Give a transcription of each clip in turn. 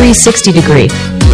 360 degree.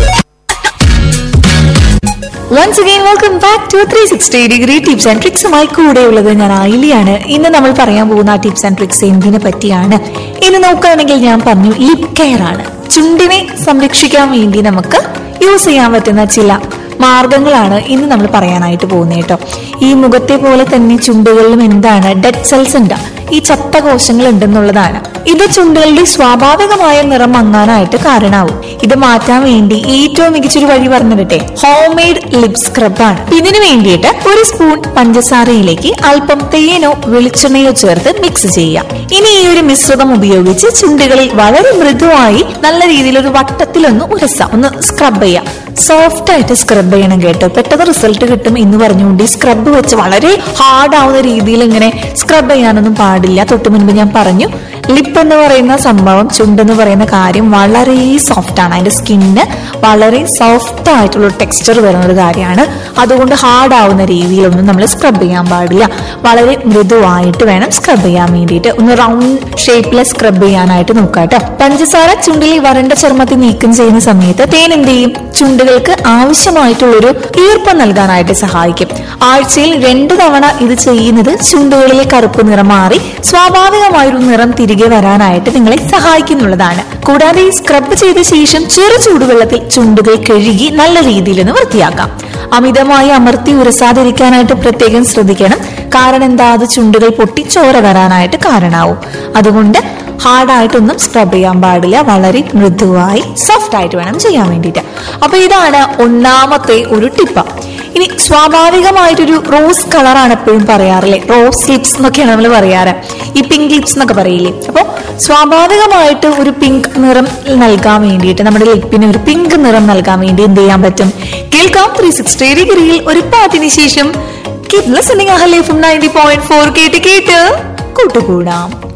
Once again welcome back to three sixty degree tips and ട്രിക്സുമായി കൂടെയുള്ളത് ഞാൻ ആയിലിയാണ് ഇന്ന് നമ്മൾ പറയാൻ പോകുന്ന ആ ടിപ്സ് ആൻഡ് ട്രിക്സ് എന്തിനെ പറ്റിയാണ് ഇന്ന് നോക്കുകയാണെങ്കിൽ ഞാൻ പറഞ്ഞു ലിപ് കെയർ ആണ് ചുണ്ടിനെ സംരക്ഷിക്കാൻ വേണ്ടി നമുക്ക് യൂസ് ചെയ്യാൻ പറ്റുന്ന ചില മാർഗങ്ങളാണ് ഇന്ന് നമ്മൾ പറയാനായിട്ട് പോകുന്നത് കേട്ടോ ഈ മുഖത്തെ പോലെ തന്നെ ചുണ്ടുകളിലും എന്താണ് ഡെഡ് സെൽസ് ഉണ്ട് ഈ ചത്ത കോശങ്ങൾ ഉണ്ടെന്നുള്ളതാണ് ഇത് ചുണ്ടുകളുടെ സ്വാഭാവികമായ നിറം മങ്ങാനായിട്ട് കാരണമാവും ഇത് മാറ്റാൻ വേണ്ടി ഏറ്റവും മികച്ചൊരു വഴി പറഞ്ഞിട്ടെ ഹോം മെയ്ഡ് ലിപ് സ്ക്രബ് ആണ് ഇതിനു വേണ്ടിയിട്ട് ഒരു സ്പൂൺ പഞ്ചസാരയിലേക്ക് അല്പം തേനോ വെളിച്ചെണ്ണയോ ചേർത്ത് മിക്സ് ചെയ്യാം ഇനി ഈ ഒരു മിശ്രിതം ഉപയോഗിച്ച് ചുണ്ടുകളിൽ വളരെ മൃദുവായി നല്ല രീതിയിൽ ഒരു വട്ടത്തിലൊന്ന് ഉരസാം ഒന്ന് സ്ക്രബ് ചെയ്യാം സോഫ്റ്റ് ആയിട്ട് സ്ക്രബ് ചെയ്യണം കേട്ടോ പെട്ടെന്ന് റിസൾട്ട് കിട്ടും എന്ന് പറഞ്ഞുകൊണ്ട് ഈ സ്ക്രബ് വെച്ച് വളരെ ഹാർഡ് ആവുന്ന രീതിയിൽ ഇങ്ങനെ സ്ക്രബ് ചെയ്യാനൊന്നും പാടില്ല തൊട്ട് മുൻപ് ഞാൻ പറഞ്ഞു ലിപ്പ് എന്ന് പറയുന്ന സംഭവം ചുണ്ടെന്ന് പറയുന്ന കാര്യം വളരെ സോഫ്റ്റ് ആണ് അതിന്റെ സ്കിന്നിന് വളരെ സോഫ്റ്റ് ആയിട്ടുള്ള ടെക്സ്ചർ വരുന്ന ഒരു കാര്യമാണ് അതുകൊണ്ട് ഹാർഡ് ആവുന്ന രീതിയിലൊന്നും നമ്മൾ സ്ക്രബ് ചെയ്യാൻ പാടില്ല വളരെ മൃദുവായിട്ട് വേണം സ്ക്രബ് ചെയ്യാൻ വേണ്ടിയിട്ട് ഒന്ന് റൗണ്ട് ഷേപ്പിൽ സ്ക്രബ് ചെയ്യാനായിട്ട് നോക്കാം കേട്ടോ പഞ്ചസാര ചുണ്ടിൽ വരണ്ട ചർമ്മത്തിൽ നീക്കം ചെയ്യുന്ന സമയത്ത് തേൻ എന്ത് ചെയ്യും ചുണ്ടുകൾക്ക് ആവശ്യമായിട്ടുള്ളൊരു ഈർപ്പം നൽകാനായിട്ട് സഹായിക്കും ആഴ്ചയിൽ രണ്ടു തവണ ഇത് ചെയ്യുന്നത് ചുണ്ടുകളിലെ കറുപ്പ് നിറം മാറി സ്വാഭാവികമായൊരു നിറം തിരികെ വരാനായിട്ട് നിങ്ങളെ സഹായിക്കുന്നുള്ളതാണ് കൂടാതെ ഈ സ്ക്രബ് ചെയ്ത ശേഷം ചെറു ചൂടുവെള്ളത്തിൽ ചുണ്ടുകൾ കഴുകി നല്ല രീതിയിൽ ഒന്ന് വൃത്തിയാക്കാം അമിതമായി അമർത്തി ഉരസാതിരിക്കാനായിട്ട് പ്രത്യേകം ശ്രദ്ധിക്കണം കാരണം എന്താ അത് ചുണ്ടുകൾ പൊട്ടി ചോര വരാനായിട്ട് കാരണമാവും അതുകൊണ്ട് ഹാർഡായിട്ടൊന്നും സ്ക്രബ് ചെയ്യാൻ പാടില്ല വളരെ മൃദുവായി സോഫ്റ്റ് ആയിട്ട് വേണം ചെയ്യാൻ വേണ്ടിയിട്ട് അപ്പൊ ഇതാണ് ഒന്നാമത്തെ ഒരു ടിപ്പ് ഇനി സ്വാഭാവികമായിട്ടൊരു റോസ് കളറാണ് എപ്പോഴും പറയാറില്ലേ റോസ് ലിപ്സ് എന്നൊക്കെയാണ് നമ്മൾ പറയാറ് ഈ പിങ്ക് ലിപ്സ് എന്നൊക്കെ പറയില്ലേ അപ്പോൾ സ്വാഭാവികമായിട്ട് ഒരു പിങ്ക് നിറം നൽകാൻ വേണ്ടിയിട്ട് നമ്മുടെ ലിപ്പിന് ഒരു പിങ്ക് നിറം നൽകാൻ വേണ്ടി എന്ത് ചെയ്യാൻ പറ്റും കേൾക്കാം ത്രീ സിക്സ്റ്റി ഡിഗ്രിയിൽ ഒരു പാട്ടിന് ശേഷം കീപ് ലിസണിംഗ് അഹലേ ഫ്രം നയൻറ്റി പോയിന്റ് ഫോർ കേട്ട് കേട്ട് കൂട്ടുകൂടാം